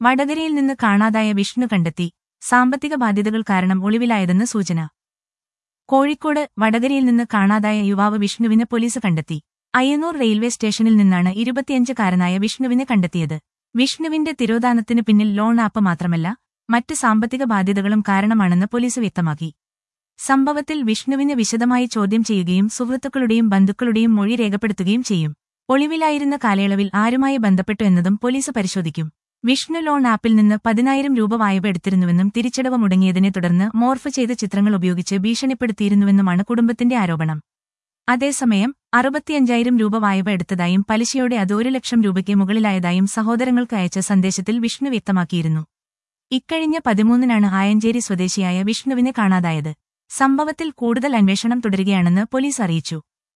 വടകരയിൽ നിന്ന് കാണാതായ വിഷ്ണു കണ്ടെത്തി സാമ്പത്തിക ബാധ്യതകൾ കാരണം ഒളിവിലായതെന്ന് സൂചന കോഴിക്കോട് വടകരയിൽ നിന്ന് കാണാതായ യുവാവ് വിഷ്ണുവിനെ പോലീസ് കണ്ടെത്തി അയ്യന്നൂർ റെയിൽവേ സ്റ്റേഷനിൽ നിന്നാണ് ഇരുപത്തിയഞ്ചുകാരനായ വിഷ്ണുവിനെ കണ്ടെത്തിയത് വിഷ്ണുവിന്റെ തിരോധാനത്തിന് പിന്നിൽ ലോൺ ആപ്പ് മാത്രമല്ല മറ്റ് സാമ്പത്തിക ബാധ്യതകളും കാരണമാണെന്ന് പോലീസ് വ്യക്തമാക്കി സംഭവത്തിൽ വിഷ്ണുവിനെ വിശദമായി ചോദ്യം ചെയ്യുകയും സുഹൃത്തുക്കളുടെയും ബന്ധുക്കളുടെയും മൊഴി രേഖപ്പെടുത്തുകയും ചെയ്യും ഒളിവിലായിരുന്ന കാലയളവിൽ ആരുമായി ബന്ധപ്പെട്ടു എന്നതും പോലീസ് പരിശോധിക്കും വിഷ്ണു ലോൺ ആപ്പിൽ നിന്ന് പതിനായിരം രൂപ വായ്പ എടുത്തിരുന്നുവെന്നും തിരിച്ചടവ് മുടങ്ങിയതിനെ തുടർന്ന് മോർഫ് ചെയ്ത ചിത്രങ്ങൾ ഉപയോഗിച്ച് ഭീഷണിപ്പെടുത്തിയിരുന്നുവെന്നുമാണ് കുടുംബത്തിന്റെ ആരോപണം അതേസമയം അറുപത്തിയഞ്ചായിരം രൂപ വായ്പ എടുത്തതായും പലിശയോടെ അത് ഒരു ലക്ഷം രൂപയ്ക്ക് മുകളിലായതായും സഹോദരങ്ങൾക്ക് അയച്ച സന്ദേശത്തിൽ വിഷ്ണു വ്യക്തമാക്കിയിരുന്നു ഇക്കഴിഞ്ഞ പതിമൂന്നിനാണ് ആയഞ്ചേരി സ്വദേശിയായ വിഷ്ണുവിനെ കാണാതായത് സംഭവത്തിൽ കൂടുതൽ അന്വേഷണം തുടരുകയാണെന്ന് പോലീസ് അറിയിച്ചു